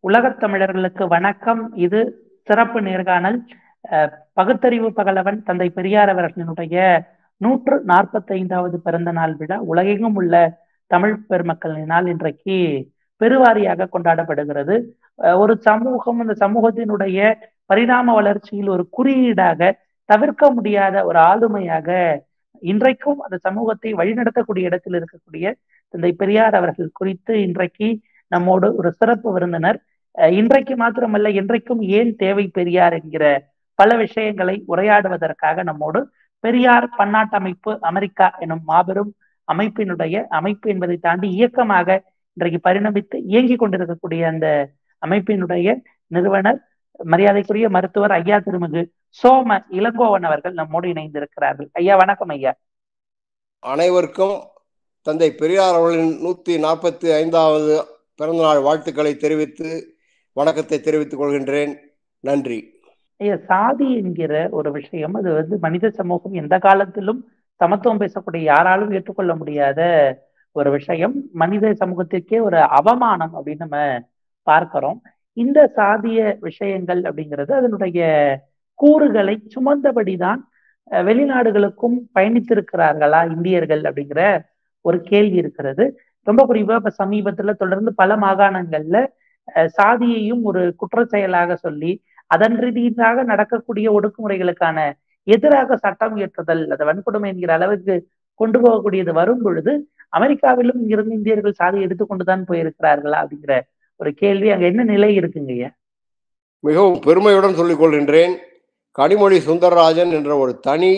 உலகத் தமிழர்களுக்கு வணக்கம் இது சிறப்பு நேர்காணல் அஹ், பகுத்தறிவு பகலவன் தந்தை பெரியார் அவர்களினுடைய நூற்று நாற்பத்தி ஐந்தாவது பிறந்த நாள் விழா உலகெங்கும் உள்ள தமிழ் பெருமக்களினால் இன்றைக்கு பெருவாரியாக கொண்டாடப்படுகிறது அஹ், ஒரு சமூகம் அந்த சமூகத்தினுடைய பரிணாம வளர்ச்சியில் ஒரு குறியீடாக தவிர்க்க முடியாத ஒரு ஆளுமையாக இன்றைக்கும் அந்த சமூகத்தை வழிநடத்தக்கூடிய இடத்தில் இருக்கக்கூடிய தந்தை பெரியார் அவர்கள் குறித்து இன்றைக்கு நம்மோடு ஒரு சிறப்பு விருந்தினர் அஹ் இன்றைக்கு மாத்திரமல்ல என்றைக்கும் ஏன் தேவை பெரியார் என்கிற பல விஷயங்களை உரையாடுவதற்காக நம்மோடு பெரியார் பன்னாட்டு அமைப்பு அமெரிக்கா எனும் மாபெரும் அமைப்பினுடைய அமைப்பு என்பதை தாண்டி இயக்கமாக இன்றைக்கு பரிணமித்து இயங்கிக் கொண்டிருக்கக்கூடிய அந்த அமைப்பினுடைய நிறுவனர் மரியாதைக்குரிய மருத்துவர் ஐயா திருமிகு சோம இளங்கோவன் அவர்கள் நம்மோடு இணைந்திருக்கிறார்கள் ஐயா வணக்கம் ஐயா அனைவருக்கும் தந்தை பெரியார் அவர்களின் நூற்றி நாற்பத்தி ஐந்தாவது பிறந்தநாள் வாழ்த்துக்களை தெரிவித்து வணக்கத்தை தெரிவித்துக் கொள்கின்றேன் நன்றி ஐயா சாதி என்கிற ஒரு விஷயம் அது வந்து மனித சமூகம் எந்த காலத்திலும் சமத்துவம் பேசக்கூடிய யாராலும் ஏற்றுக்கொள்ள முடியாத ஒரு விஷயம் மனித சமூகத்திற்கே ஒரு அவமானம் அப்படின்னு நம்ம பார்க்கிறோம் இந்த சாதிய விஷயங்கள் அப்படிங்கிறது அதனுடைய கூறுகளை சுமந்தபடிதான் அஹ், வெளிநாடுகளுக்கும் பயணித்திருக்கிறார்களா இந்தியர்கள் அப்படிங்கிற ஒரு கேள்வி இருக்கிறது ரொம்ப குறிப்பா இப்ப சமீபத்துல தொடர்ந்து பல மாகாணங்கள்ல அஹ், சாதியையும் ஒரு குற்றச் செயலாக சொல்லி அதன் ரீதியாக நடக்கக்கூடிய ஒடுக்குமுறைகளுக்கான எதிராக சட்டம் இயற்றுதல் அது வன்கொடுமை என்கிற அளவுக்கு கொண்டு போகக்கூடியது வரும் பொழுது அமெரிக்காவிலும் இங்கிருந்து இந்தியர்கள் சாதி எடுத்துக்கொண்டுதான் போயிருக்கிறார்களா அப்படிங்கிற ஒரு கேள்வி அங்க என்ன நிலை இருக்குங்க ஐயா மிகவும் பெருமையுடன் சொல்லிக் கொள்கின்றேன் கனிமொழி சுந்தரராஜன் என்ற ஒரு தனி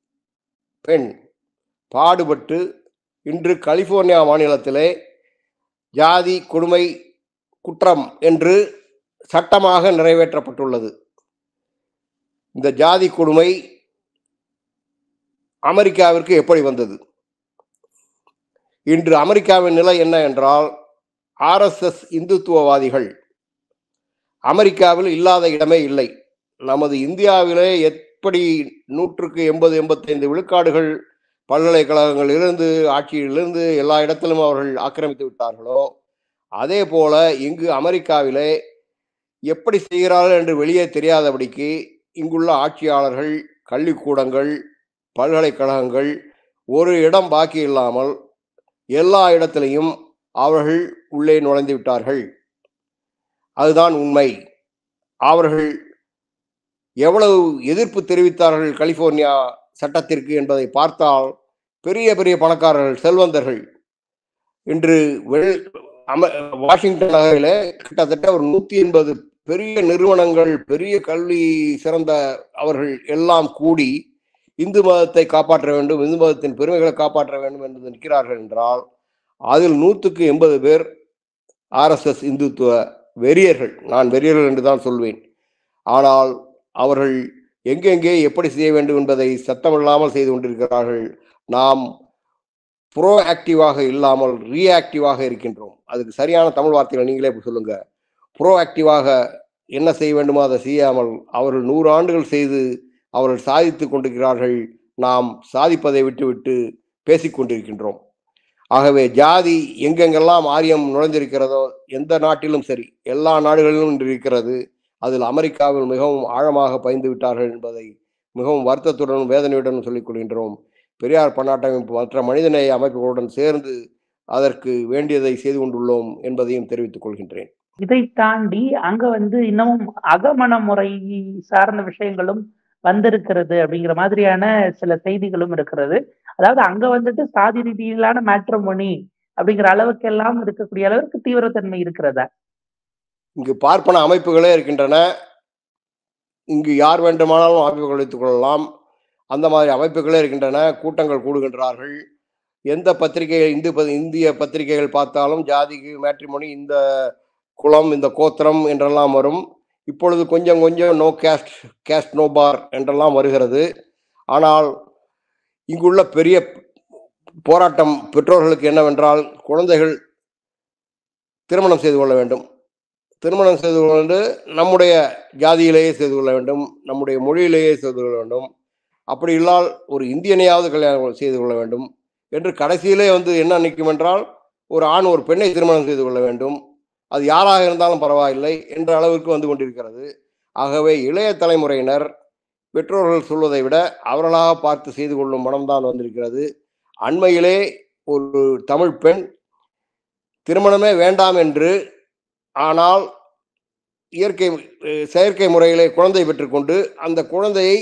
பெண் பாடுபட்டு இன்று கலிபோர்னியா மாநிலத்திலே ஜாதி கொடுமை குற்றம் என்று சட்டமாக நிறைவேற்றப்பட்டுள்ளது இந்த ஜாதி கொடுமை அமெரிக்காவிற்கு எப்படி வந்தது இன்று அமெரிக்காவின் நிலை என்ன என்றால் ஆர்எஸ்எஸ் இந்துத்துவவாதிகள் அமெரிக்காவில் இல்லாத இடமே இல்லை நமது இந்தியாவிலே எப்படி நூற்றுக்கு எண்பது எண்பத்தைந்து விழுக்காடுகள் பல்கலைக்கழகங்களிலிருந்து ஆட்சியிலிருந்து எல்லா இடத்திலும் அவர்கள் ஆக்கிரமித்து விட்டார்களோ அதே போல இங்கு அமெரிக்காவிலே எப்படி செய்கிறார்கள் என்று வெளியே தெரியாதபடிக்கு இங்குள்ள ஆட்சியாளர்கள் கல்விக்கூடங்கள் பல்கலைக்கழகங்கள் ஒரு இடம் பாக்கி இல்லாமல் எல்லா இடத்திலையும் அவர்கள் உள்ளே நுழைந்து விட்டார்கள் அதுதான் உண்மை அவர்கள் எவ்வளவு எதிர்ப்பு தெரிவித்தார்கள் கலிபோர்னியா சட்டத்திற்கு என்பதை பார்த்தால் பெரிய பெரிய பணக்காரர்கள் செல்வந்தர்கள் இன்று வெள் அம வாஷிங்டன் நகரில் கிட்டத்தட்ட ஒரு நூற்றி எண்பது பெரிய நிறுவனங்கள் பெரிய கல்வி சிறந்த அவர்கள் எல்லாம் கூடி இந்து மதத்தை காப்பாற்ற வேண்டும் இந்து மதத்தின் பெருமைகளை காப்பாற்ற வேண்டும் என்று நிற்கிறார்கள் என்றால் அதில் நூற்றுக்கு எண்பது பேர் ஆர்எஸ்எஸ் இந்துத்துவ வெறியர்கள் நான் வெறியர்கள் என்று தான் சொல்வேன் ஆனால் அவர்கள் எங்கெங்கே எப்படி செய்ய வேண்டும் என்பதை சத்தமில்லாமல் செய்து கொண்டிருக்கிறார்கள் நாம் ப்ரோ ஆக்டிவாக இல்லாமல் ரீஆக்டிவாக இருக்கின்றோம் அதுக்கு சரியான தமிழ் வார்த்தைகளை நீங்களே இப்ப சொல்லுங்க ப்ரோ ஆக்டிவாக என்ன செய்ய வேண்டுமோ அதை செய்யாமல் அவர்கள் நூறு ஆண்டுகள் செய்து அவர்கள் சாதித்து கொண்டிருக்கிறார்கள் நாம் சாதிப்பதை விட்டுவிட்டு பேசிக் கொண்டிருக்கின்றோம் ஆகவே ஜாதி எங்கெங்கெல்லாம் ஆரியம் நுழைந்திருக்கிறதோ எந்த நாட்டிலும் சரி எல்லா நாடுகளிலும் இன்று இருக்கிறது அதில் அமெரிக்காவில் மிகவும் ஆழமாக பயந்து விட்டார்கள் என்பதை மிகவும் வருத்தத்துடனும் வேதனையுடனும் சொல்லிக் கொள்கின்றோம் பெரியார் பன்னாட்டு அமைப்பு மற்ற மனிதநேய அமைப்புகளுடன் சேர்ந்து அதற்கு வேண்டியதை செய்து கொண்டுள்ளோம் என்பதையும் தெரிவித்துக் கொள்கின்றேன் இதை தாண்டி அங்க வந்து இன்னமும் அகமண முறை சார்ந்த விஷயங்களும் வந்திருக்கிறது அப்படிங்கிற மாதிரியான சில செய்திகளும் இருக்கிறது அதாவது அங்க வந்துட்டு சாதி ரீதியிலான மேட்ரமோனி அப்படிங்கிற அளவுக்கு எல்லாம் இருக்கக்கூடிய அளவுக்கு தீவிரத்தன்மை இருக்கிறதா இங்கு பார்ப்பன அமைப்புகளே இருக்கின்றன இங்கு யார் வேண்டுமானாலும் அமைப்புகள் வைத்துக் கொள்ளலாம் அந்த மாதிரி அமைப்புகளே இருக்கின்றன கூட்டங்கள் கூடுகின்றார்கள் எந்த பத்திரிகை இந்து ப- இந்திய பத்திரிகைகள் பார்த்தாலும் ஜாதிக்கு மேட்ரிமோனி இந்த குலம் இந்த கோத்திரம் என்றெல்லாம் வரும் இப்பொழுது கொஞ்சம் கொஞ்சம் no caste caste no bar என்றெல்லாம் வருகிறது ஆனால் இங்குள்ள பெரிய போராட்டம் பெற்றோர்களுக்கு என்னவென்றால் குழந்தைகள் திருமணம் செய்து கொள்ள வேண்டும் திருமணம் செய்து கொண்டு நம்முடைய ஜாதியிலேயே செய்து கொள்ள வேண்டும் நம்முடைய மொழியிலேயே செய்து கொள்ள வேண்டும் அப்படி இல்லால் ஒரு இந்தியனையாவது கல்யாணம் செய்து கொள்ள வேண்டும் என்று கடைசியிலே வந்து என்ன நிற்கும் என்றால் ஒரு ஆண் ஒரு பெண்ணை திருமணம் செய்து கொள்ள வேண்டும் அது யாராக இருந்தாலும் பரவாயில்லை என்ற அளவிற்கு வந்து கொண்டிருக்கிறது ஆகவே இளைய தலைமுறையினர் பெற்றோர்கள் சொல்வதை விட அவர்களாக பார்த்து செய்து கொள்ளும் மனம்தான் வந்திருக்கிறது அண்மையிலே ஒரு தமிழ் பெண் திருமணமே வேண்டாம் என்று ஆனால் இயற்கை அஹ், செயற்கை முறையிலே குழந்தை பெற்றுக்கொண்டு அந்த குழந்தையை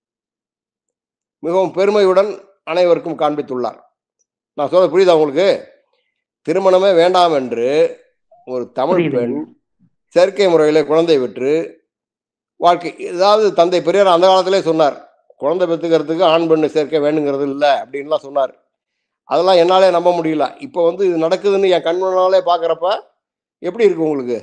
மிகவும் பெருமையுடன் அனைவருக்கும் காண்பித்துள்ளார் நான் சொல்ல புரியுதா உங்களுக்கு திருமணமே வேண்டாம் என்று ஒரு தமிழ் புரியுதுங்க. பெண் செயற்கை முறையிலே குழந்தை பெற்று வாழ்க்கை ஏதாவது தந்தை பெரியார் அந்த காலத்திலே சொன்னார் குழந்தை பெற்றுக்கிறதுக்கு ஆண் பெண்ணு சேர்க்கை வேணுங்கிறது இல்லை அப்படின்லாம் சொன்னார் அதெல்லாம் என்னாலே நம்ப முடியல இப்போ வந்து இது நடக்குதுன்னு என் கண்முன்னாலே பார்க்குறப்ப எப்படி இருக்கு உங்களுக்கு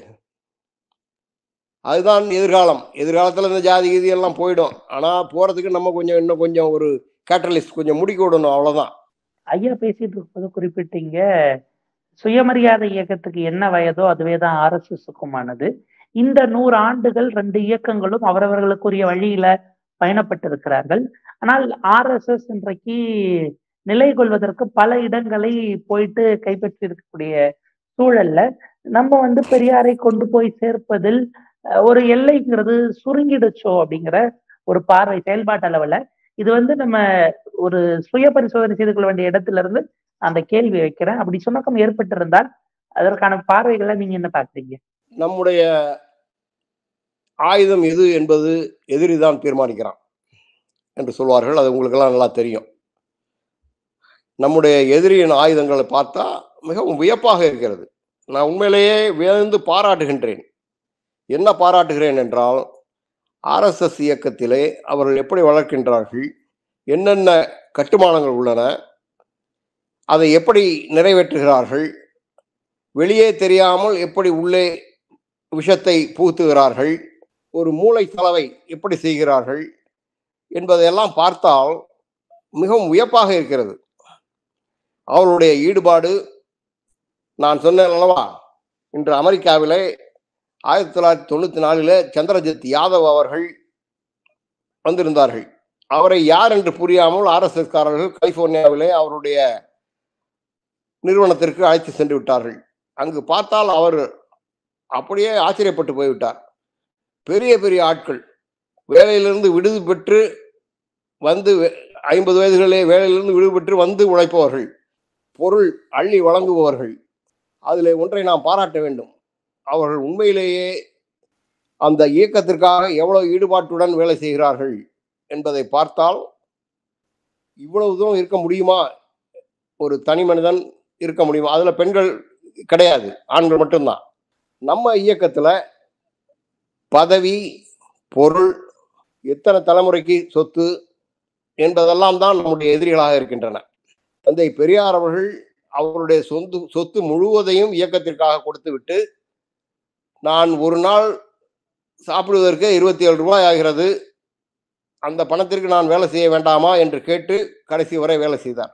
அதுதான் எதிர்காலம் எதிர்காலத்தில் இந்த ஜாதி கீதி எல்லாம் போயிடும் ஆனால் போகிறதுக்கு நம்ம கொஞ்சம் இன்னும் கொஞ்சம் ஒரு கேட்டலிஸ்ட் கொஞ்சம் முடிக்க விடணும் அவ்வளோதான் ஐயா பேசிட்டு இருக்கும்போது குறிப்பிட்டீங்க சுயமரியாதை இயக்கத்துக்கு என்ன வயதோ அதுவே தான் ஆர்எஸ்எஸ்க்குமானது இந்த நூறு ஆண்டுகள் ரெண்டு இயக்கங்களும் அவரவர்களுக்குரிய வழியில பயணப்பட்டிருக்கிறார்கள் ஆனால் ஆர்எஸ்எஸ் இன்றைக்கு நிலை கொள்வதற்கு பல இடங்களை போயிட்டு கைப்பற்றி இருக்கக்கூடிய சூழல்ல நம்ம வந்து பெரியாரை கொண்டு போய் சேர்ப்பதில் அஹ், ஒரு எல்லைங்கிறது சுருங்கிடுச்சோ அப்படிங்கிற ஒரு பார்வை செயல்பாட்டு அளவுல இது வந்து நம்ம ஒரு சுய பரிசோதனை செய்து கொள்ள வேண்டிய இடத்துல இருந்து அந்த கேள்வி வைக்கிறேன் அப்படி சுணக்கம் ஏற்பட்டிருந்தால் அதற்கான பார்வைகளை நீங்க என்ன பாக்குறீங்க நம்முடைய ஆயுதம் எது என்பது எதிரி தான் தீர்மானிக்கிறான் என்று சொல்வார்கள் அது உங்களுக்கெல்லாம் நல்லா தெரியும் நம்முடைய எதிரியின் ஆயுதங்களை பார்த்தா மிகவும் வியப்பாக இருக்கிறது நான் உண்மையிலேயே வியந்து பாராட்டுகின்றேன் என்ன பாராட்டுகிறேன் என்றால் ஆர்எஸ்எஸ் இயக்கத்திலே அவர்கள் எப்படி வளர்க்கின்றார்கள் என்னென்ன கட்டுமானங்கள் உள்ளன அதை எப்படி நிறைவேற்றுகிறார்கள் வெளியே தெரியாமல் எப்படி உள்ளே விஷத்தை புகுத்துகிறார்கள் ஒரு மூளை சலவை எப்படி செய்கிறார்கள் என்பதையெல்லாம் பார்த்தால் மிகவும் வியப்பாக இருக்கிறது அவர்களுடைய ஈடுபாடு நான் சொன்னேன் அல்லவா இன்று அமெரிக்காவிலே ஆயிரத்தி தொள்ளாயிரத்தி தொண்ணூற்றி நாலில் சந்திரஜித் யாதவ் அவர்கள் வந்திருந்தார்கள் அவரை யார் என்று புரியாமல் ஆர்எஸ்எஸ்காரர்கள் கலிபோர்னியாவிலே அவருடைய நிறுவனத்திற்கு அழைத்து சென்று விட்டார்கள் அங்கு பார்த்தால் அவர் அப்படியே ஆச்சரியப்பட்டு போய்விட்டார் பெரிய பெரிய ஆட்கள் வேலையிலிருந்து விடுது பெற்று வந்து வே- ஐம்பது வயதுகளிலே வேலையிலிருந்து விடுது பெற்று வந்து உழைப்பவர்கள் பொருள் அள்ளி வழங்குபவர்கள் அதிலே ஒன்றை நாம் பாராட்ட வேண்டும் அவர்கள் உண்மையிலேயே அந்த இயக்கத்திற்காக எவ்வளவு ஈடுபாட்டுடன் வேலை செய்கிறார்கள் என்பதை பார்த்தால் இவ்வளவு தூரம் இருக்க முடியுமா ஒரு தனி மனிதன் இருக்க முடியுமா அதுல பெண்கள் கிடையாது ஆண்கள் மட்டும்தான் நம்ம இயக்கத்துல பதவி பொருள் எத்தனை தலைமுறைக்கு சொத்து என்பதெல்லாம் தான் நம்முடைய எதிரிகளாக இருக்கின்றன தந்தை பெரியார் அவர்கள் அவருடைய சொந்த சொத்து முழுவதையும் இயக்கத்திற்காக கொடுத்து விட்டு நான் ஒரு நாள் சாப்பிடுவதற்கு இருபத்தி ஏழு ரூபாய் ஆகிறது அந்த பணத்திற்கு நான் வேலை செய்ய வேண்டாமா என்று கேட்டு கடைசி வரை வேலை செய்தார்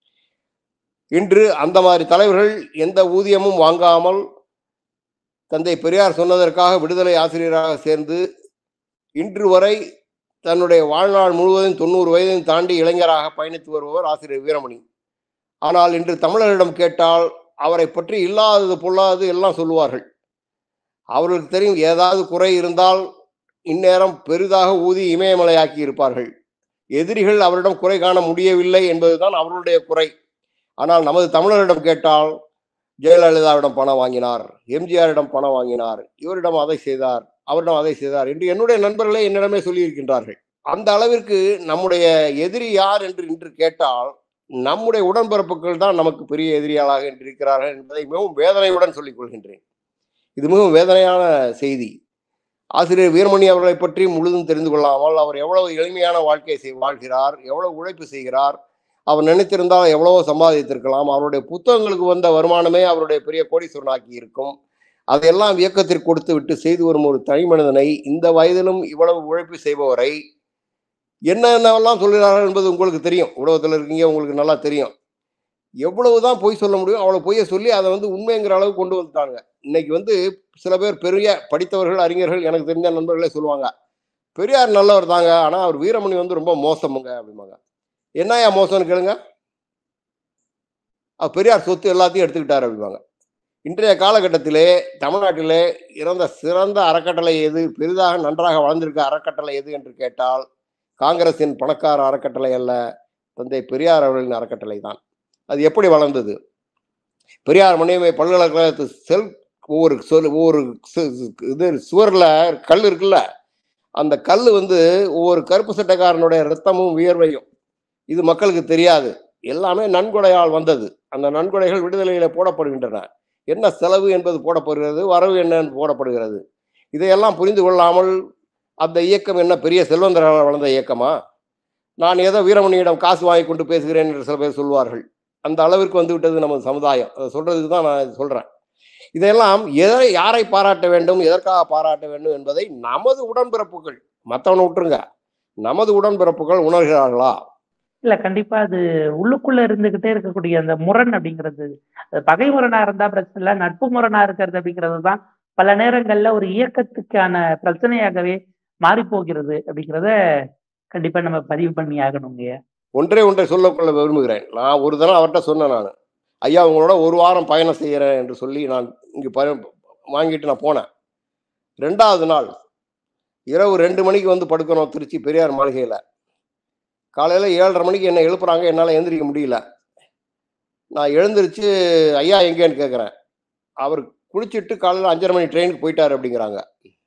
இன்று அந்த மாதிரி தலைவர்கள் எந்த ஊதியமும் வாங்காமல் தந்தை பெரியார் சொன்னதற்காக விடுதலை ஆசிரியராக சேர்ந்து இன்று வரை தன்னுடைய வாழ்நாள் முழுவதும் தொண்ணூறு வயதையும் தாண்டி இளைஞராக பயணித்து வருபவர் ஆசிரியர் வீரமணி ஆனால் இன்று தமிழரிடம் கேட்டால் அவரை பற்றி இல்லாதது பொல்லாதது எல்லாம் சொல்லுவார்கள் அவர்களுக்கு தெரியும் ஏதாவது குறை இருந்தால் இந்நேரம் பெரிதாக ஊதி இமயமலையாக்கி இருப்பார்கள் எதிரிகள் அவரிடம் குறை காண முடியவில்லை என்பதுதான் அவர்களுடைய குறை ஆனால் நமது தமிழரிடம் கேட்டால் ஜெயலலிதாவிடம் பணம் வாங்கினார் எம்ஜிஆரிடம் பணம் வாங்கினார் இவரிடம் அதை செய்தார் அவரிடம் அதை செய்தார் என்று என்னுடைய நண்பர்களே என்னிடமே சொல்லியிருக்கின்றார்கள் அந்த அளவிற்கு நம்முடைய எதிரி யார் என்று இன்று கேட்டால் நம்முடைய உடன்பிறப்புகள் தான் நமக்கு பெரிய எதிரியாளாக இன்று இருக்கிறார்கள் என்பதை மிகவும் வேதனையுடன் சொல்லிக் கொள்கின்றேன் இது மிகவும் வேதனையான செய்தி ஆசிரியர் வீரமணி அவர்களை பற்றி முழுதும் தெரிந்து கொள்ளாமல் அவர் எவ்வளவு எளிமையான வாழ்க்கையை செய் வாழ்கிறார் எவ்வளவு உழைப்பு செய்கிறார் அவர் நினைத்திருந்தால் எவ்வளவோ சம்பாதித்திருக்கலாம் அவருடைய புத்தகங்களுக்கு வந்த வருமானமே அவருடைய பெரிய கோடீஸ்வரனாக்கி இருக்கும் அதையெல்லாம் இயக்கத்திற்கு கொடுத்து விட்டு செய்து வரும் ஒரு தனி மனிதனை இந்த வயதிலும் இவ்வளவு உழைப்பு செய்பவரை என்னென்னவெல்லாம் சொல்கிறார்கள் என்பது உங்களுக்கு தெரியும் உலகத்தில் இருக்கீங்க உங்களுக்கு நல்லா தெரியும் எவ்வளவுதான் பொய் சொல்ல முடியும் அவ்வளவு பொய்யை சொல்லி அதை வந்து உண்மைங்கிற அளவு கொண்டு வந்துட்டாங்க இன்னைக்கு வந்து சில பேர் பெரிய படித்தவர்கள் அறிஞர்கள் எனக்கு தெரிஞ்ச நண்பர்களே சொல்லுவாங்க பெரியார் நல்லவர் தாங்க ஆனால் அவர் வீரமணி வந்து ரொம்ப மோசமுங்க அப்படிம்பாங்க என்னையா மோசம்னு கேளுங்க அவர் பெரியார் சொத்து எல்லாத்தையும் எடுத்துக்கிட்டாரு அப்படிம்பாங்க இன்றைய காலகட்டத்திலே தமிழ்நாட்டிலே இறந்த சிறந்த அறக்கட்டளை எது பெரிதாக நன்றாக வளர்ந்திருக்க அறக்கட்டளை எது என்று கேட்டால் காங்கிரசின் பணக்கார அறக்கட்டளை அல்ல தந்தை பெரியார் அவர்களின் அறக்கட்டளை தான் அது எப்படி வளர்ந்தது பெரியார் மணியம்மை பல்கலைக்கழகத்து செல் ஒவ்வொரு சொல் ஒவ்வொரு சு- சு- இது சுவரில் கல் இருக்குல்ல அந்த கல் வந்து ஒவ்வொரு கருப்பு சட்டைக்காரனுடைய ரத்தமும் வியர்வையும் இது மக்களுக்கு தெரியாது எல்லாமே நன்கொடையால் வந்தது அந்த நன்கொடைகள் விடுதலையில போடப்படுகின்றன என்ன செலவு என்பது போடப்படுகிறது வரவு என்ன என்று போடப்படுகிறது இதையெல்லாம் புரிந்து கொள்ளாமல் அந்த இயக்கம் என்ன பெரிய செல்வந்தரால் வளர்ந்த இயக்கமா நான் ஏதோ வீரமணியிடம் காசு வாங்கி கொண்டு பேசுகிறேன் என்று சில பேர் சொல்வார்கள் அந்த அளவிற்கு வந்து விட்டது நமது சமுதாயம் அதை சொல்றதுக்கு தான் நான் இது சொல்றேன் இதையெல்லாம் எதை யாரை பாராட்ட வேண்டும் எதற்காக பாராட்ட வேண்டும் என்பதை நமது உடன்பிறப்புகள் மற்றவனை விட்டுருங்க நமது உடன்பிறப்புகள் உணர்கிறார்களா இல்ல கண்டிப்பா அது உள்ளுக்குள்ள இருந்துகிட்டே இருக்கக்கூடிய அந்த முரண் அப்படிங்கிறது அது பகை முரணா இருந்தா பிரச்சனை இல்ல நட்பு முரணா இருக்கிறது அப்படிங்கிறது தான் பல நேரங்கள்ல ஒரு இயக்கத்துக்கான பிரச்சனையாகவே மாறி போகிறது அப்படிங்கிறத கண்டிப்பா நம்ம பதிவு பண்ணி ஆகணுங்க ஒன்றே ஒன்றை சொல்லக்கொள்ள விரும்புகிறேன் நான் ஒரு தடவை அவர்கிட்ட சொன்னேன் நான் ஐயா உங்களோட ஒரு வாரம் பயணம் செய்கிறேன் என்று சொல்லி நான் இங்கு பய வாங்கிட்டு நான் போனேன் ரெண்டாவது நாள் இரவு ரெண்டு மணிக்கு வந்து படுக்கணும் திருச்சி பெரியார் மாளிகையில் காலையில் ஏழரை மணிக்கு என்னை எழுப்புறாங்க என்னால் எந்திரிக்க முடியல நான் எழுந்திருச்சு ஐயா எங்கேன்னு கேட்குறேன் அவர் குளிச்சுட்டு காலையில் அஞ்சரை மணி ட்ரெயினுக்கு போயிட்டார் அப்படிங்கிறாங்க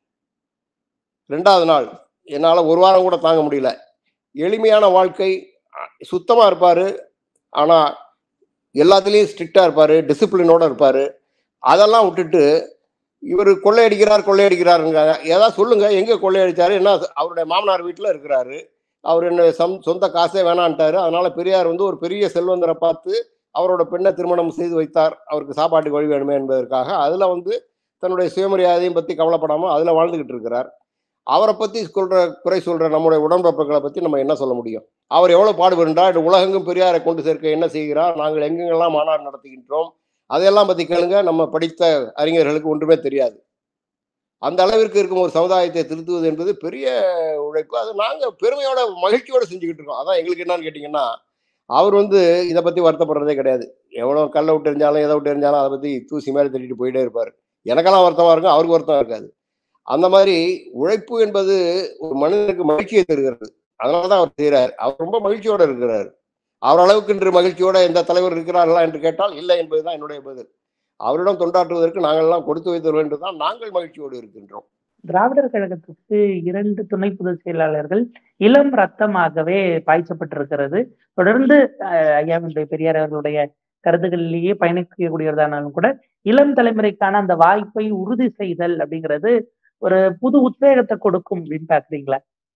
ரெண்டாவது நாள் என்னால் ஒரு வாரம் கூட தாங்க முடியல எளிமையான வாழ்க்கை சுத்தமாக இருப்பார் ஆனால் எல்லாத்துலேயும் ஸ்ட்ரிக்டாக இருப்பார் டிசிப்ளினோட இருப்பார் அதெல்லாம் விட்டுட்டு இவர் கொள்ளையடிக்கிறார் கொள்ளையடிக்கிறாருங்க ஏதாவது சொல்லுங்க எங்கே கொள்ளையடிச்சாரு என்ன அவருடைய மாமனார் வீட்டில் இருக்கிறாரு அவர் என்ன சம் சொந்த காசே வேணான்ட்டாரு அதனால பெரியார் வந்து ஒரு பெரிய செல்வந்தரை பார்த்து அவரோட பெண்ணை திருமணம் செய்து வைத்தார் அவருக்கு சாப்பாட்டுக்கு வழி வேணுமே என்பதற்காக அதில் வந்து தன்னுடைய சுயமரியாதையும் பற்றி கவலைப்படாமல் அதில் வாழ்ந்துகிட்டு இருக்கிறார் அவரை பற்றி சொல்ற குறை சொல்ற நம்முடைய உடன்பிறப்புகளை பற்றி நம்ம என்ன சொல்ல முடியும் அவர் எவ்வளவு பாடுபடுகிறார் உலகெங்கும் பெரியாரை கொண்டு சேர்க்க என்ன செய்கிறார் நாங்கள் எங்கெங்கெல்லாம் மாநாடு நடத்துகின்றோம் அதையெல்லாம் பற்றி கேளுங்க நம்ம படித்த அறிஞர்களுக்கு ஒன்றுமே தெரியாது அந்த அளவிற்கு இருக்கும் ஒரு சமுதாயத்தை திருத்துவது என்பது பெரிய உழைப்பு அது நாங்கள் பெருமையோட மகிழ்ச்சியோட செஞ்சுக்கிட்டு இருக்கோம் அதான் எங்களுக்கு என்னன்னு கேட்டிங்கன்னா அவர் வந்து இதை பற்றி வருத்தப்படுறதே கிடையாது எவ்வளோ கல்லை விட்டு எரிஞ்சாலும் எதை விட்டு எரிஞ்சாலும் அதை பற்றி தூசி மேலே தட்டிட்டு போயிட்டே இருப்பார் எனக்கெல்லாம் வருத்தமாக இருக்கும் அவருக்கு வருத்தம் இருக்காது அந்த மாதிரி உழைப்பு என்பது ஒரு மனிதனுக்கு மகிழ்ச்சியை தருகிறது அதனால தான் அவர் செய்கிறார் அவர் ரொம்ப மகிழ்ச்சியோட இருக்கிறார் அவர் அளவுக்கு இன்று மகிழ்ச்சியோட எந்த தலைவர் இருக்கிறார்களா என்று கேட்டால் இல்லை என்பதுதான் என்னுடைய பதில் அவரிடம் தொண்டாற்றுவதற்கு நாங்கள் எல்லாம் கொடுத்து வைத்தோம் என்று தான் நாங்கள் மகிழ்ச்சியோடு இருக்கின்றோம் திராவிடர் கழகத்துக்கு இரண்டு துணை பொதுச் செயலாளர்கள் இளம் ரத்தமாகவே பாய்ச்சப்பட்டிருக்கிறது தொடர்ந்து அஹ், ஐயாவுடைய பெரியார் அவர்களுடைய கருத்துக்களிலேயே பயணிக்கக்கூடியதானாலும் கூட இளம் தலைமுறைக்கான அந்த வாய்ப்பை உறுதி செய்தல் அப்படிங்கிறது ஒரு புது உத்வேகத்தை கொடுக்கும் அப்படின்னு பாக்குறீங்களா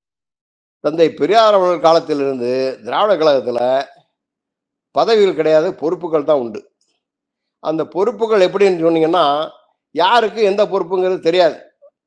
தந்தை பெரியார் அவர்கள் காலத்திலிருந்து திராவிட கழகத்துல பதவிகள் கிடையாது பொறுப்புகள் தான் உண்டு அந்த பொறுப்புகள் எப்படின்னு சொன்னீங்கன்னா யாருக்கு எந்த பொறுப்புங்கிறது தெரியாது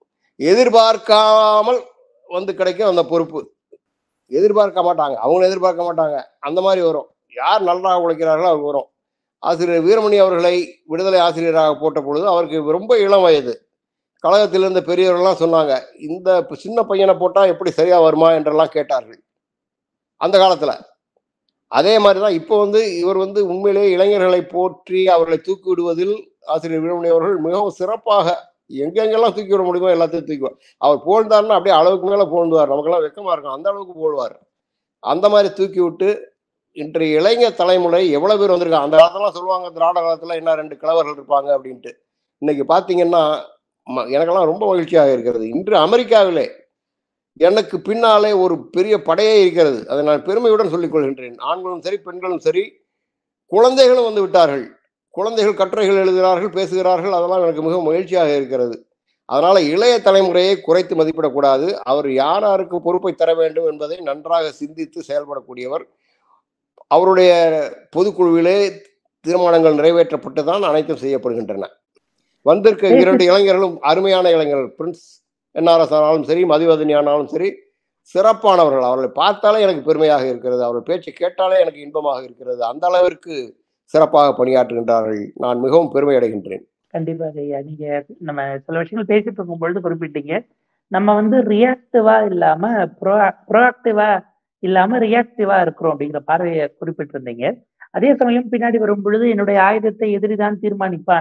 எதிர்பார்க்காமல் வந்து கிடைக்கும் அந்த பொறுப்பு எதிர்பார்க்க மாட்டாங்க அவங்க எதிர்பார்க்க மாட்டாங்க அந்த மாதிரி வரும் யார் நன்றாக உழைக்கிறார்களோ அவங்க வரும் ஆசிரியர் வீரமணி அவர்களை விடுதலை ஆசிரியராக போட்ட பொழுது அவருக்கு ரொம்ப இளம் வயது கழகத்தில் இருந்த பெரியவர்கள்லாம் சொன்னாங்க இந்த சின்ன பையனை போட்டா எப்படி சரியா வருமா என்றெல்லாம் கேட்டார்கள் அந்த காலத்துல அதே மாதிரி தான் இப்போ வந்து இவர் வந்து உண்மையிலேயே இளைஞர்களை போற்றி அவர்களை தூக்கி விடுவதில் ஆசிரியர் வீரமணி அவர்கள் மிகவும் சிறப்பாக எங்கெங்கெல்லாம் தூக்கி விட முடியுமோ எல்லாத்தையும் தூக்குவார் அவர் போழ்ந்தாருன்னா அப்படியே அளவுக்கு மேல போழ்ந்துவார் நமக்கெல்லாம் வெக்கமா இருக்கும் அந்த அளவுக்கு போடுவார் அந்த மாதிரி தூக்கி விட்டு இன்றைய இளைஞர் தலைமுறை எவ்வளவு பேர் வந்திருக்காங்க அந்த காலத்துலாம் சொல்லுவாங்க திராவிட காலத்துல என்ன ரெண்டு கிழவர்கள் இருப்பாங்க அப்படின்ட்டு இன்னைக்கு பாத்தீங்கன்னா ம- எனக்கெல்லாம் ரொம்ப மகிழ்ச்சியாக இருக்கிறது இன்று அமெரிக்காவிலே எனக்கு பின்னாலே ஒரு பெரிய படையே இருக்கிறது அதை நான் பெருமையுடன் சொல்லிக் கொள்கின்றேன் ஆண்களும் சரி பெண்களும் சரி குழந்தைகளும் வந்து விட்டார்கள் குழந்தைகள் கட்டுரைகள் எழுதுகிறார்கள் பேசுகிறார்கள் அதெல்லாம் எனக்கு மிகவும் மகிழ்ச்சியாக இருக்கிறது அதனால இளைய தலைமுறையை குறைத்து மதிப்பிடக்கூடாது அவர் யார் யாருக்கு பொறுப்பை தர வேண்டும் என்பதை நன்றாக சிந்தித்து செயல்படக்கூடியவர் அவருடைய பொதுக்குழுவிலே தீர்மானங்கள் நிறைவேற்றப்பட்டு தான் அனைத்தும் செய்யப்படுகின்றன வந்திருக்க இரண்டு இளைஞர்களும் அருமையான இளைஞர்கள் பிரின்ஸ் என்ஆர்எஸ் ஆனாலும் சரி மதிவதனி ஆனாலும் சரி சிறப்பானவர்கள் அவர்களை பார்த்தாலே எனக்கு பெருமையாக இருக்கிறது அவர்கள் பேச்சை கேட்டாலே எனக்கு இன்பமாக இருக்கிறது அந்த அளவிற்கு சிறப்பாக பணியாற்றுகின்றார்கள் நான் மிகவும் பெருமை அடைகின்றேன் கண்டிப்பாக ஐயா நீங்க நம்ம சில விஷயங்கள் பேசிட்டு இருக்கும் பொழுது குறிப்பிட்டீங்க நம்ம வந்து ரியாக்டிவா இல்லாம ப்ரோ ப்ரோஆக்டிவா இல்லாம ரியாக்டிவா இருக்கிறோம் அப்படிங்கிற பார்வையை குறிப்பிட்டிருந்தீங்க அதே சமயம் பின்னாடி வரும் பொழுது என்னுடைய ஆயுதத்தை எதிரிதான் தீர்மானிப்பான்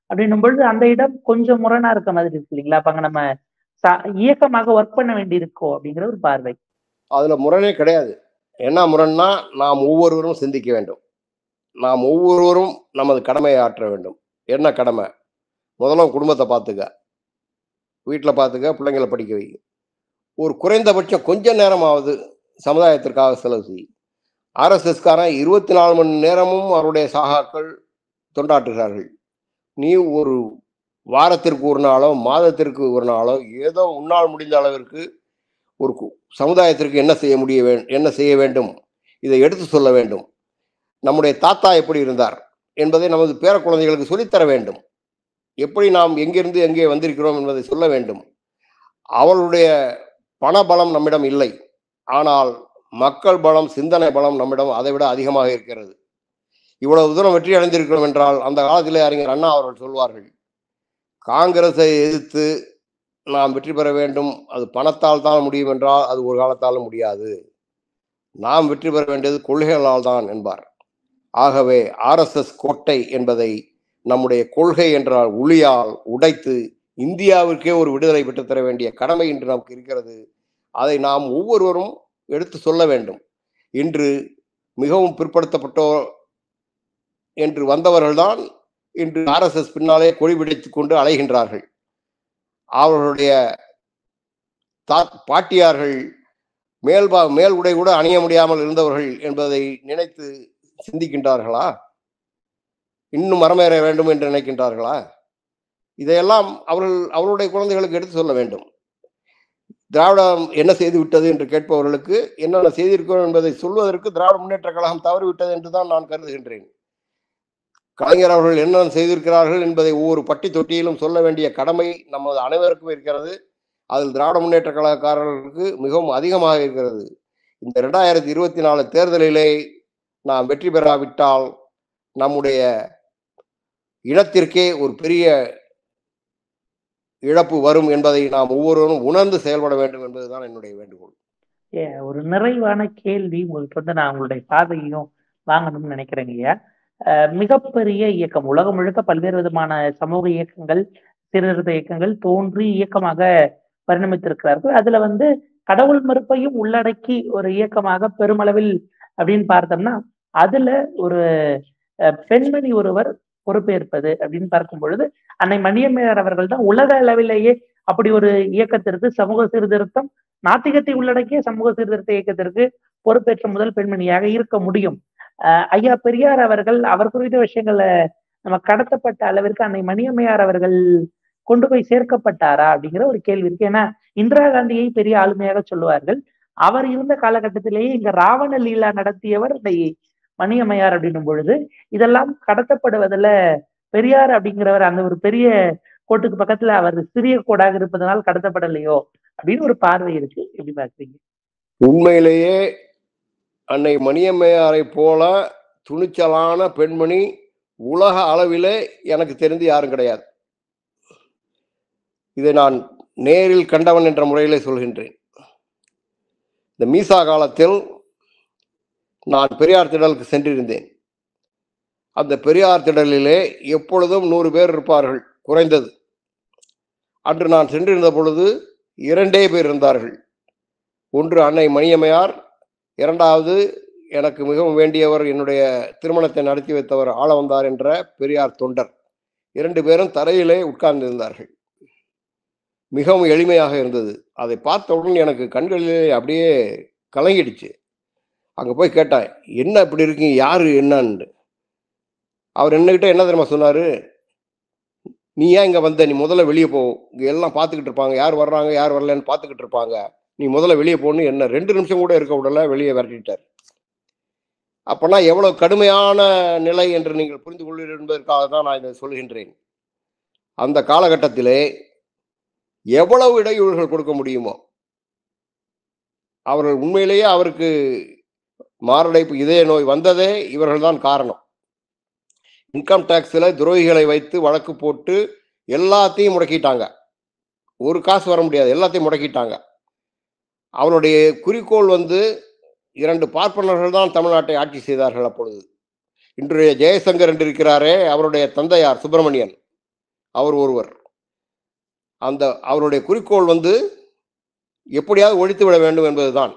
அப்படின்னும் பொழுது அந்த இடம் கொஞ்சம் முரணா இருக்க மாதிரி இருக்கு இல்லைங்களா அப்ப அங்க நம்ம ச- இயக்கமாக ஒர்க் பண்ண வேண்டி இருக்கோ அப்படிங்கிற ஒரு பார்வை அதுல முரணே கிடையாது என்ன முரண்னா நாம் ஒவ்வொருவரும் சிந்திக்க வேண்டும் நாம் ஒவ்வொருவரும் நமது கடமையை ஆற்ற வேண்டும் என்ன கடமை முதல்ல உன் குடும்பத்தை பார்த்துக்க வீட்டில் பார்த்துக்க பிள்ளைங்களை படிக்க வை ஒரு குறைந்தபட்சம் கொஞ்ச நேரமாவது சமுதாயத்திற்காக செலவு செய் ஆர்எஸ்எஸ்காரன் இருபத்தி நாலு மணி நேரமும் அவருடைய சாகாக்கள் தொண்டாற்றுகிறார்கள் நீ ஒரு வாரத்திற்கு ஒரு நாளோ மாதத்திற்கு ஒரு நாளோ ஏதோ உன்னால் முடிந்த அளவிற்கு ஒரு கு- சமுதாயத்திற்கு என்ன செய்ய முடிய வே என்ன செய்ய வேண்டும் இதை எடுத்து சொல்ல வேண்டும் நம்முடைய தாத்தா எப்படி இருந்தார் என்பதை நமது பேர குழந்தைகளுக்கு சொல்லித்தர வேண்டும் எப்படி நாம் எங்கிருந்து எங்கே வந்திருக்கிறோம் என்பதை சொல்ல வேண்டும் அவளுடைய பண பலம் நம்மிடம் இல்லை ஆனால் மக்கள் பலம் சிந்தனை பலம் நம்மிடம் அதை விட அதிகமாக இருக்கிறது இவ்வளவு தூரம் வெற்றி அடைந்திருக்கிறோம் என்றால் அந்த காலத்திலே அறிஞர் அண்ணா அவர்கள் சொல்வார்கள் காங்கிரஸை எதிர்த்து நாம் வெற்றி பெற வேண்டும் அது பணத்தால் தான் முடியும் என்றால் அது ஒரு காலத்தாலும் முடியாது நாம் வெற்றி பெற வேண்டியது கொள்கைகளால் தான் என்பார் ஆகவே ஆர்எஸ்எஸ் கோட்டை என்பதை நம்முடைய கொள்கை என்ற ஒளியால் உடைத்து இந்தியாவிற்கே ஒரு விடுதலை பெற்றுத் தர வேண்டிய கடமை இன்று நமக்கு இருக்கிறது அதை நாம் ஒவ்வொருவரும் எடுத்து சொல்ல வேண்டும் இன்று மிகவும் பிற்படுத்தப்பட்டோர் என்று வந்தவர்கள்தான் இன்று ஆர்எஸ்எஸ் பின்னாலே கொடி பிடித்துக் கொண்டு அலைகின்றார்கள் அவர்களுடைய தா பாட்டியார்கள் மேல் பா மேல் உடை கூட அணிய முடியாமல் இருந்தவர்கள் என்பதை நினைத்து சிந்திக்கின்றார்களா இன்னும் மரமேற வேண்டும் என்று நினைக்கின்றார்களா இதையெல்லாம் அவர்கள் அவர்களுடைய குழந்தைகளுக்கு எடுத்து சொல்ல வேண்டும் திராவிடம் என்ன செய்து விட்டது என்று கேட்பவர்களுக்கு என்னென்ன செய்திருக்கிறோம் என்பதை சொல்வதற்கு திராவிட முன்னேற்ற கழகம் தவறிவிட்டது என்று தான் நான் கருதுகின்றேன் கலைஞர் அவர்கள் என்னென்ன செய்திருக்கிறார்கள் என்பதை ஒவ்வொரு பட்டி தொட்டியிலும் சொல்ல வேண்டிய கடமை நமது அனைவருக்கும் இருக்கிறது அதில் திராவிட முன்னேற்ற கழகக்காரர்களுக்கு மிகவும் அதிகமாக இருக்கிறது இந்த ரெண்டாயிரத்தி இருபத்தி நாலு தேர்தலிலே நாம் வெற்றி பெறாவிட்டால் நம்முடைய இனத்திற்கே ஒரு பெரிய இழப்பு வரும் என்பதை நாம் ஒவ்வொருவரும் உணர்ந்து செயல்பட வேண்டும் என்பதுதான் என்னுடைய வேண்டுகோள் ஏ, ஒரு நிறைவான கேள்வி உங்களுக்கு வந்து நான் உங்களுடைய பார்வையையும் வாங்கணும்னு நினைக்கிறேங்க ஐயா அஹ் மிகப்பெரிய இயக்கம் உலகம் முழுக்க பல்வேறு விதமான சமூக இயக்கங்கள் சீர்திருத்த இயக்கங்கள் தோன்றி இயக்கமாக பரிணமித்திருக்கிறார்கள் அதுல வந்து கடவுள் மறுப்பையும் உள்ளடக்கி ஒரு இயக்கமாக பெருமளவில் அப்படின்னு பார்த்தோம்னா அதுல ஒரு அஹ், பெண்மணி ஒருவர் பொறுப்பேற்பது அப்படின்னு பார்க்கும் பொழுது அன்னை மணியம்மையார் அவர்கள் தான் உலக அளவிலேயே அப்படி ஒரு இயக்கத்திற்கு சமூக சீர்திருத்தம் நாத்திகத்தை உள்ளடக்கிய சமூக சீர்திருத்த இயக்கத்திற்கு பொறுப்பேற்ற முதல் பெண்மணியாக இருக்க முடியும் அஹ் ஐயா பெரியார் அவர்கள் அவர் குறித்த விஷயங்களை நம்ம கடத்தப்பட்ட அளவிற்கு அன்னை மணியம்மையார் அவர்கள் கொண்டு போய் சேர்க்கப்பட்டாரா அப்படிங்கிற ஒரு கேள்வி இருக்கு ஏன்னா இந்திரா காந்தியை பெரிய ஆளுமையாக சொல்லுவார்கள் அவர் இருந்த காலகட்டத்திலேயே இங்க ராவண லீலா நடத்தியவர் இந்த மணியம்மையார் அப்படின்னும் பொழுது இதெல்லாம் கடத்தப்படுவதில் பெரியார் அப்படிங்கிறவர் அந்த ஒரு பெரிய கோட்டுக்கு பக்கத்துல அவர் சிறிய கோடாக இருப்பதனால் கடத்தப்படலையோ அப்படின்னு ஒரு பார்வை இருக்கு எப்படி பாக்குறீங்க உண்மையிலேயே அன்னை மணியம்மையாரை போல துணிச்சலான பெண்மணி உலக அளவிலே எனக்கு தெரிந்து யாரும் கிடையாது இதை நான் நேரில் கண்டவன் என்ற முறையிலே சொல்கின்றேன் இந்த மீசா காலத்தில் நான் பெரியார் திடலுக்கு சென்றிருந்தேன் அந்த பெரியார் திடலிலே எப்பொழுதும் நூறு பேர் இருப்பார்கள் குறைந்தது அன்று நான் சென்றிருந்த பொழுது இரண்டே பேர் இருந்தார்கள் ஒன்று அன்னை மணியம்மையார் இரண்டாவது எனக்கு மிகவும் வேண்டியவர் என்னுடைய திருமணத்தை நடத்தி வைத்தவர் ஆள வந்தார் என்ற பெரியார் தொண்டர் இரண்டு பேரும் தரையிலே உட்கார்ந்திருந்தார்கள் மிகவும் எளிமையாக இருந்தது அதை பார்த்தவுடன் எனக்கு கண்களிலே அப்படியே கலங்கிடுச்சு அங்கே போய் கேட்டேன் என்ன இப்படி இருக்கீங்க யாரு என்னன்னு அவர் என்னகிட்ட என்ன தெரியுமா சொன்னாரு நீ ஏன் இங்கே வந்த நீ முதல்ல வெளியே போ இங்கே எல்லாம் பார்த்துக்கிட்டு இருப்பாங்க யார் வர்றாங்க யார் வரலன்னு பார்த்துக்கிட்டு இருப்பாங்க நீ முதல்ல வெளியே போன்னு என்ன ரெண்டு நிமிஷம் கூட இருக்க விடல வெளியே விரட்டிட்டார் அப்பனா எவ்வளவு கடுமையான நிலை என்று நீங்கள் புரிந்து கொள்வீர்கள் என்பதற்காக தான் நான் இதை சொல்கின்றேன் அந்த காலகட்டத்திலே எவ்வளவு இடையூறுகள் கொடுக்க முடியுமோ அவர்கள் உண்மையிலேயே அவருக்கு மாரடைப்பு இதய நோய் வந்ததே இவர்கள்தான் காரணம் இன்கம் டேக்ஸில் துரோகிகளை வைத்து வழக்கு போட்டு எல்லாத்தையும் முடக்கிட்டாங்க ஒரு காசு வர முடியாது எல்லாத்தையும் முடக்கிட்டாங்க அவருடைய குறிக்கோள் வந்து இரண்டு பார்ப்பனர்கள் தான் தமிழ்நாட்டை ஆட்சி செய்தார்கள் அப்பொழுது இன்றைய ஜெயசங்கர் என்று இருக்கிறாரே அவருடைய தந்தையார் சுப்பிரமணியன் அவர் ஒருவர் அந்த அவருடைய குறிக்கோள் வந்து எப்படியாவது ஒழித்து விட வேண்டும் என்பதுதான்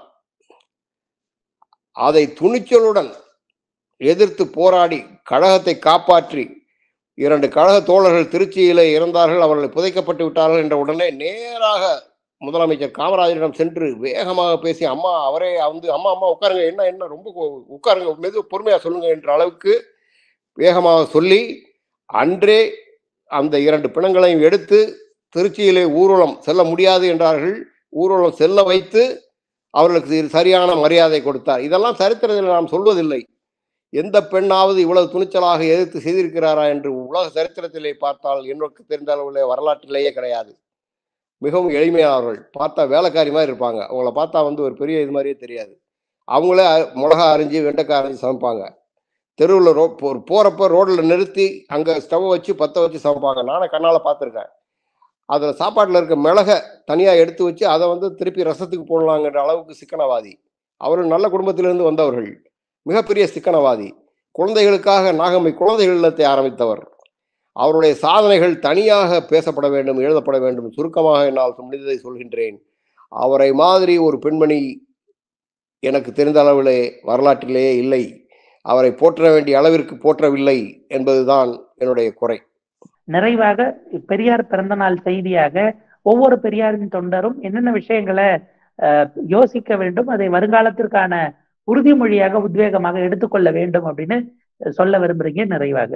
அதை துணிச்சலுடன் எதிர்த்து போராடி கழகத்தை காப்பாற்றி இரண்டு கழக தோழர்கள் திருச்சியிலே இறந்தார்கள் அவர்கள் புதைக்கப்பட்டு விட்டார்கள் என்ற உடனே நேராக முதலமைச்சர் காமராஜரிடம் சென்று வேகமாக பேசி அம்மா அவரே வந்து அம்மா அம்மா உட்காருங்க என்ன என்ன ரொம்ப கோ- உட்காருங்க மெது பொறுமையா சொல்லுங்க என்ற அளவுக்கு வேகமாக சொல்லி அன்றே அந்த இரண்டு பிணங்களையும் எடுத்து திருச்சியிலே ஊர்வலம் செல்ல முடியாது என்றார்கள் ஊர்வலம் செல்ல வைத்து அவர்களுக்கு சரியான மரியாதை கொடுத்தார் இதெல்லாம் சரித்திரத்தில் நாம் சொல்வதில்லை எந்த பெண்ணாவது இவ்வளவு துணிச்சலாக எதிர்த்து செய்திருக்கிறாரா என்று உலக சரித்திரத்திலே பார்த்தால் எனக்கு தெரிந்த அளவுல வரலாற்றிலேயே கிடையாது மிகவும் எளிமையானவர்கள் பார்த்தா வேலைக்காரி மாதிரி இருப்பாங்க அவங்கள பார்த்தா வந்து ஒரு பெரிய இது மாதிரியே தெரியாது அவங்களே அ- மிளகா அரிஞ்சு வெண்டைக்காய் அரிஞ்சு சமைப்பாங்க தெருவில் ரோ போ- போறப்ப ரோட்ல நிறுத்தி அங்க ஸ்டவ் வச்சு பத்த வச்சு சமைப்பாங்க நானே கண்ணால பார்த்துருக்கேன் அதில் சாப்பாட்டில் இருக்க மிளகை தனியாக எடுத்து வச்சு அதை வந்து திருப்பி ரசத்துக்கு போடலாங்கிற அளவுக்கு சிக்கனவாதி அவர்கள் நல்ல குடும்பத்திலிருந்து வந்தவர்கள் மிகப்பெரிய சிக்கனவாதி குழந்தைகளுக்காக நாகம்மை குழந்தைகள் இல்லத்தை ஆரம்பித்தவர் அவருடைய சாதனைகள் தனியாக பேசப்பட வேண்டும் எழுதப்பட வேண்டும் சுருக்கமாக என்னால் முடிந்ததை சொல்கின்றேன் அவரை மாதிரி ஒரு பெண்மணி எனக்கு தெரிந்த அளவிலே வரலாற்றிலேயே இல்லை அவரை போற்ற வேண்டிய அளவிற்கு போற்றவில்லை என்பதுதான் என்னுடைய குறை நிறைவாக பெரியார் பிறந்தநாள் செய்தியாக ஒவ்வொரு பெரியாரின் தொண்டரும் என்னென்ன விஷயங்களை அஹ், யோசிக்க வேண்டும் அதை வருங்காலத்திற்கான உறுதிமொழியாக உத்வேகமாக எடுத்துக்கொள்ள வேண்டும் அப்படின்னு சொல்ல விரும்புறீங்க நிறைவாக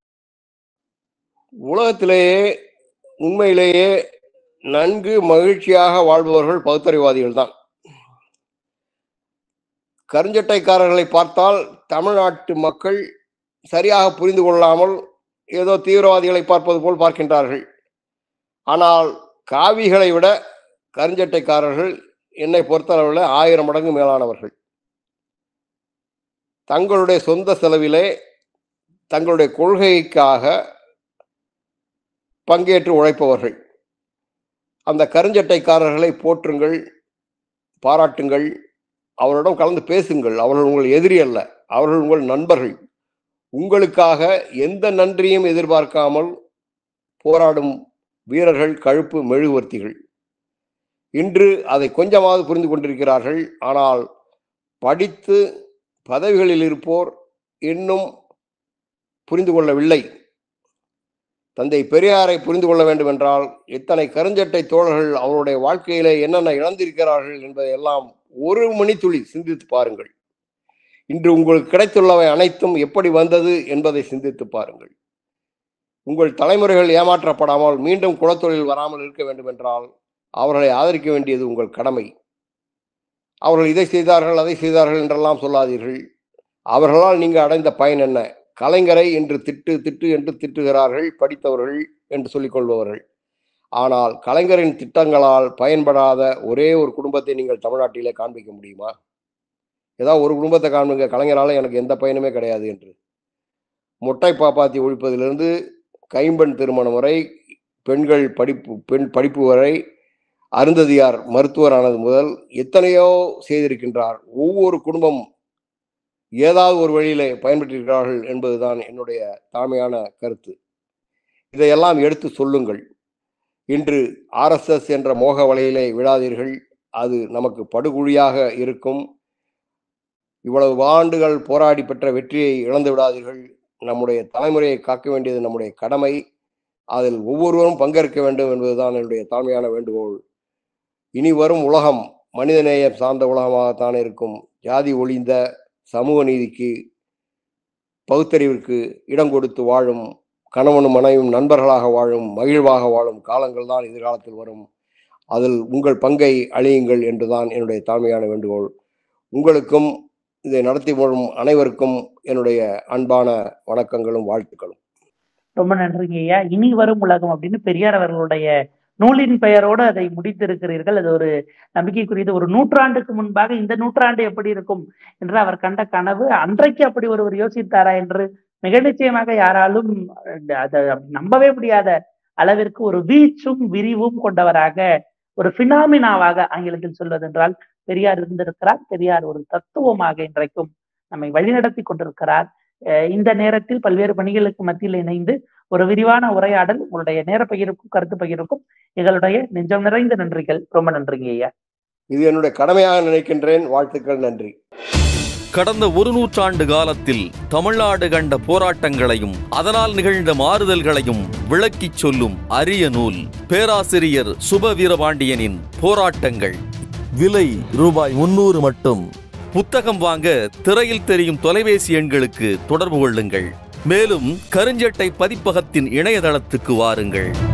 உலகத்திலேயே உண்மையிலேயே நன்கு மகிழ்ச்சியாக வாழ்பவர்கள் பகுத்தறிவாதிகள் தான் கருஞ்சட்டைக்காரர்களை பார்த்தால் தமிழ்நாட்டு மக்கள் சரியாக புரிந்து கொள்ளாமல் ஏதோ தீவிரவாதிகளை பார்ப்பது போல் பார்க்கின்றார்கள் ஆனால் காவிகளை விட கருஞ்சட்டைக்காரர்கள் என்னை பொறுத்தளவில் ஆயிரம் மடங்கு மேலானவர்கள் தங்களுடைய சொந்த செலவிலே தங்களுடைய கொள்கைக்காக பங்கேற்று உழைப்பவர்கள் அந்த கருஞ்சட்டைக்காரர்களை போற்றுங்கள் பாராட்டுங்கள் அவரிடம் கலந்து பேசுங்கள் அவர்கள் உங்கள் எதிரி அல்ல அவர்கள் உங்கள் நண்பர்கள் உங்களுக்காக எந்த நன்றியும் எதிர்பார்க்காமல் போராடும் வீரர்கள் கழுப்பு மெழுகுவர்த்திகள் இன்று அதை கொஞ்சமாவது புரிந்து கொண்டிருக்கிறார்கள் ஆனால் படித்து பதவிகளில் இருப்போர் இன்னும் புரிந்து கொள்ளவில்லை தந்தை பெரியாரை புரிந்து கொள்ள வேண்டும் என்றால் இத்தனை கருஞ்சட்டை தோழர்கள் அவருடைய வாழ்க்கையிலே என்னென்ன இழந்திருக்கிறார்கள் என்பதை எல்லாம் ஒரு மணித்துளி சிந்தித்து பாருங்கள் இன்று உங்களுக்கு கிடைத்துள்ளவை அனைத்தும் எப்படி வந்தது என்பதை சிந்தித்து பாருங்கள் உங்கள் தலைமுறைகள் ஏமாற்றப்படாமல் மீண்டும் குலத்தொழில் வராமல் இருக்க வேண்டும் என்றால் அவர்களை ஆதரிக்க வேண்டியது உங்கள் கடமை அவர்கள் இதை செய்தார்கள் அதை செய்தார்கள் என்றெல்லாம் சொல்லாதீர்கள் அவர்களால் நீங்கள் அடைந்த பயன் என்ன கலைஞரை என்று திட்டு திட்டு என்று திட்டுகிறார்கள் படித்தவர்கள் என்று சொல்லிக் கொள்பவர்கள் ஆனால் கலைஞரின் திட்டங்களால் பயன்படாத ஒரே ஒரு குடும்பத்தை நீங்கள் தமிழ்நாட்டிலே காண்பிக்க முடியுமா ஏதாவது ஒரு குடும்பத்தை காண்புங்க கலைஞரால எனக்கு எந்த பயனுமே கிடையாது என்று முட்டை பாப்பாத்தி ஒழிப்பதிலிருந்து கைம்பெண் திருமணம் வரை பெண்கள் படிப்பு பெண் படிப்பு வரை அருந்ததியார் மருத்துவரானது முதல் எத்தனையோ செய்திருக்கின்றார் ஒவ்வொரு குடும்பம் ஏதாவது ஒரு வழியிலே பயன்பெற்றிருக்கிறார்கள் என்பதுதான் என்னுடைய தாழ்மையான கருத்து இதையெல்லாம் எடுத்து சொல்லுங்கள் இன்று ஆர்எஸ்எஸ் என்ற மோக வலையிலே விழாதீர்கள் அது நமக்கு படுகுழியாக இருக்கும் இவ்வளவு ஆண்டுகள் போராடி பெற்ற வெற்றியை இழந்து விடாதீர்கள் நம்முடைய தலைமுறையை காக்க வேண்டியது நம்முடைய கடமை அதில் ஒவ்வொருவரும் பங்கேற்க வேண்டும் என்பதுதான் என்னுடைய தாழ்மையான வேண்டுகோள் இனி வரும் உலகம் மனிதநேயம் சார்ந்த உலகமாகத்தான் இருக்கும் ஜாதி ஒளிந்த சமூக நீதிக்கு பகுத்தறிவிற்கு இடம் கொடுத்து வாழும் கணவனும் மனைவும் நண்பர்களாக வாழும் மகிழ்வாக வாழும் காலங்கள் தான் எதிர்காலத்தில் வரும் அதில் உங்கள் பங்கை அழியுங்கள் என்றுதான் என்னுடைய தாழ்மையான வேண்டுகோள் உங்களுக்கும் இதை நடத்தி வரும் அனைவருக்கும் என்னுடைய அன்பான வணக்கங்களும் வாழ்த்துக்களும் ரொம்ப நன்றிங்க ஐயா இனி வரும் உலகம் அப்படின்னு பெரியார் அவர்களுடைய நூலின் பெயரோடு அதை முடித்திருக்கிறீர்கள் அது ஒரு நம்பிக்கைக்குரியது ஒரு நூற்றாண்டுக்கு முன்பாக இந்த நூற்றாண்டு எப்படி இருக்கும் என்று அவர் கண்ட கனவு அன்றைக்கு அப்படி ஒருவர் யோசித்தாரா என்று மிக நிச்சயமாக யாராலும் அதை நம்பவே முடியாத அளவிற்கு ஒரு வீச்சும் விரிவும் கொண்டவராக ஒரு பினாமினாவாக ஆங்கிலத்தில் சொல்வதென்றால் பெரியார் இருந்திருக்கிறார் பெரியார் ஒரு தத்துவமாக இன்றைக்கும் நம்மை வழிநடத்தி கொண்டிருக்கிறார் இந்த நேரத்தில் பல்வேறு பணிகளுக்கு மத்தியில் இணைந்து ஒரு விரிவான உரையாடல் உங்களுடைய நேர பகிர்வுக்கும் கருத்து பகிர்வுக்கும் எங்களுடைய நெஞ்சம் நிறைந்த நன்றிகள் ரொம்ப நன்றிங்க ஐயா இது என்னுடைய கடமையாக நினைக்கின்றேன் வாழ்த்துக்கள் நன்றி கடந்த ஒரு நூற்றாண்டு காலத்தில் தமிழ்நாடு கண்ட போராட்டங்களையும் அதனால் நிகழ்ந்த மாறுதல்களையும் விளக்கிச் சொல்லும் அரிய நூல் பேராசிரியர் சுப வீரபாண்டியனின் போராட்டங்கள் விலை ரூபாய் முன்னூறு மட்டும் புத்தகம் வாங்க திரையில் தெரியும் தொலைபேசி எண்களுக்கு தொடர்பு கொள்ளுங்கள் மேலும் கருஞ்சட்டை பதிப்பகத்தின் இணையதளத்துக்கு வாருங்கள்